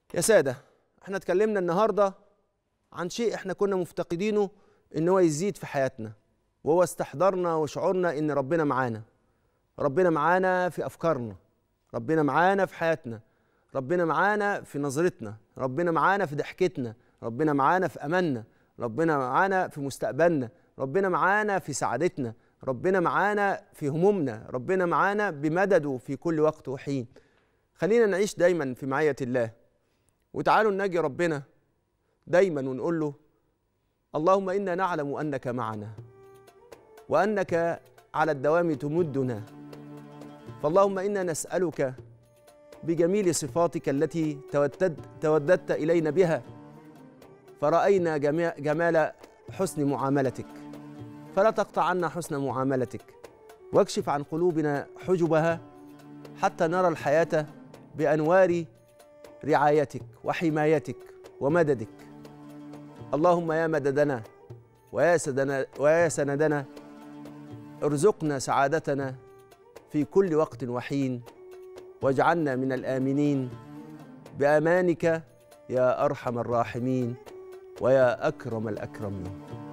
يا سادة احنا اتكلمنا النهاردة عن شيء احنا كنا مفتقدينه ان هو يزيد في حياتنا وهو استحضارنا وشعورنا ان ربنا معانا ربنا معانا في افكارنا ربنا معانا في حياتنا ربنا معانا في نظرتنا ربنا معانا في ضحكتنا ربنا معانا في املنا ربنا معانا في مستقبلنا ربنا معانا في سعادتنا ربنا معانا في همومنا ربنا معانا بمدده في كل وقت وحين خلينا نعيش دايما في معية الله وتعالوا نناجي ربنا دايما ونقول له اللهم انا نعلم انك معنا وانك على الدوام تمدنا فاللهم انا نسالك بجميل صفاتك التي تودد توددت الينا بها فراينا جميع- جمال حسن معاملتك فلا تقطع عنا حسن معاملتك واكشف عن قلوبنا حجبها حتى نرى الحياه بانوار رعايتك وحمايتك ومددك اللهم يا مددنا ويا سدنا ويا سندنا ارزقنا سعادتنا في كل وقت وحين واجعلنا من الامنين بامانك يا ارحم الراحمين ويا اكرم الاكرمين